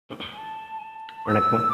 வணக்கம்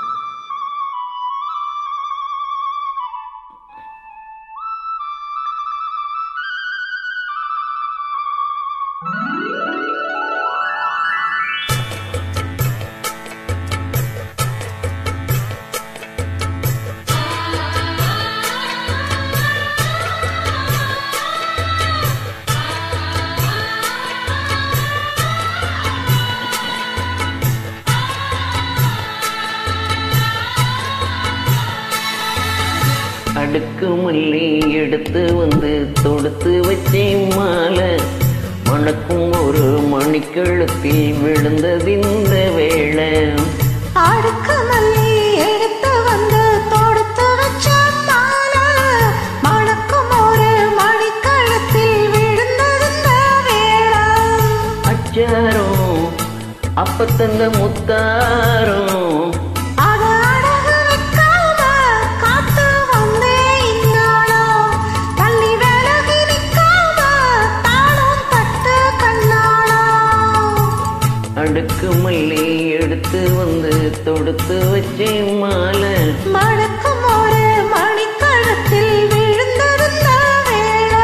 அடுக்கு மல்லி எடுத்து வந்து தொடுத்து வச்சேன் மாலை மணக்கும் ஒரு மணிக்கழுத்தில் விழுந்தது இந்த வேளை அடுக்கு மல்லி எடுத்து வந்து தொடுத்து வச்ச மாலை மணக்கும் ஒரு மணிக்கழுத்தில் விழுந்திருந்த வேளை அச்சாரம் அப்ப தந்த முத்தாரம் அத அடகு வைக்காம காத்து வந்தே இந்நாளோ தள்ளி விலகி நிற்காம தாளம் தட்டு கண்ணாளோ அடுக்கு மல்லி எடுத்து வந்து தொடுத்து வச்சேன் மாலை மணக்கும் ஒரு மணிக்கழுத்தில் விழுந்திருந்த வேளை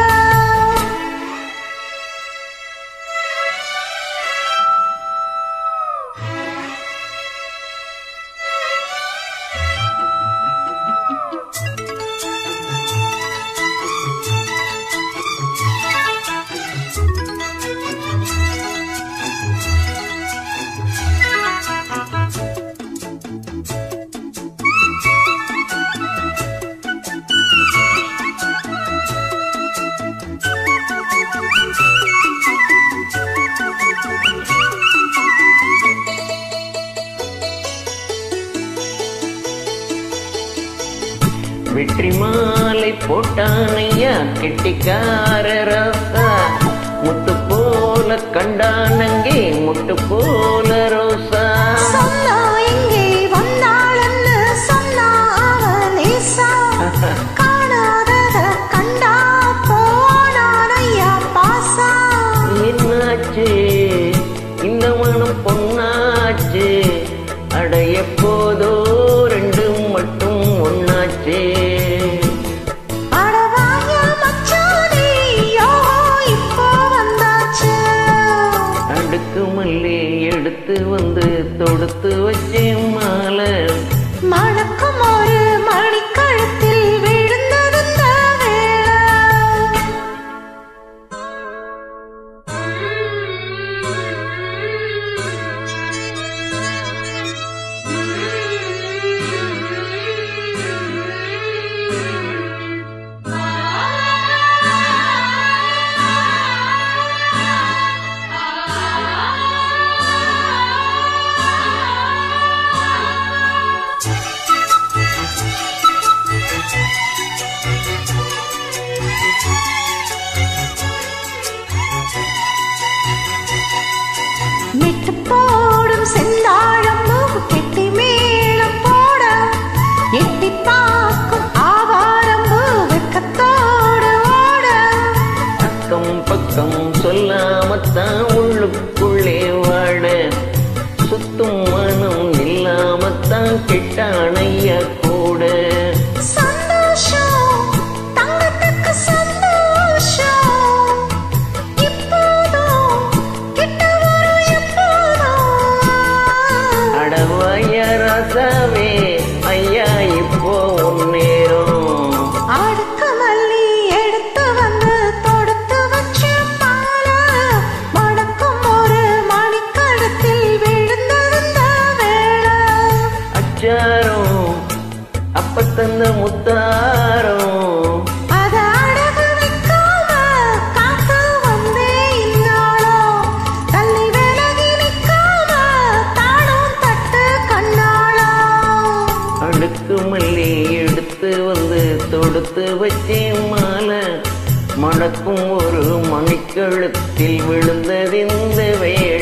வெற்றி மாலை போட்டானையா கெட்டிக்கார ராசா முத்து போல கண்டானங்கே முட்டு போல ரோசா சொன்னா இங்கே வந்தாளன்னு சொன்னா அவன் லேசா. காணாதத கண்டா போனானையா பாசா. என்னாச்சு இந்த மனம் பொண்ணாச்சு அடைய போதோ ரெண்டு மட்டும் ஒன்னாச்சு அட வாயா மச்சானே, யோ, இப்போ வந்தாச்சு. அடுக்கு மல்லி எடுத்து வந்து தொடுத்து வச்சேன் மாலை மணக்கும் ஒரு மணிக்கழுத்தில் விழுந்திருந்த வேளை. மிட்டு போடும் செந்தாழம் மூக்கு கெட்டி மேளம் போட எட்டி பார்க்கும் ஆவாரம்பு வெக்கத்தோடு ஓட அக்கம் பக்கம் சொல்லாமத்தான் உள்ளுக்குள்ளே வாட சுத்தும் மனம் இல்லாமத்தான் கெட்டானைய கூட சந்தோஷம் தங்கத்துக்கு சந்தோஷம் இப்போதும் கிட்ட வரும் எப்போதும் அடவாய ராசாவே ஐயா இப்போ உன்னேரம் அடுக்கு மல்லி எடுத்து வந்து தொடுத்து வச்ச மாலை மணக்கும் ஒரு மணிக்கழுத்தில் விழுந்திருந்த வேளை அச்சாரம் அப்ப தந்த முத்தாரம் அத அடகு வைக்காம காத்து வந்தே இந்நாளோ தள்ளி விலகி நிற்காம தாளம் தட்டு கண்ணாளோ அடுக்கு மல்லி எடுத்து வந்து தொடுத்து வச்சேன் மாலை மணக்கும் ஒரு மணிக்கழுத்தில் விழுந்தது இந்த வேளை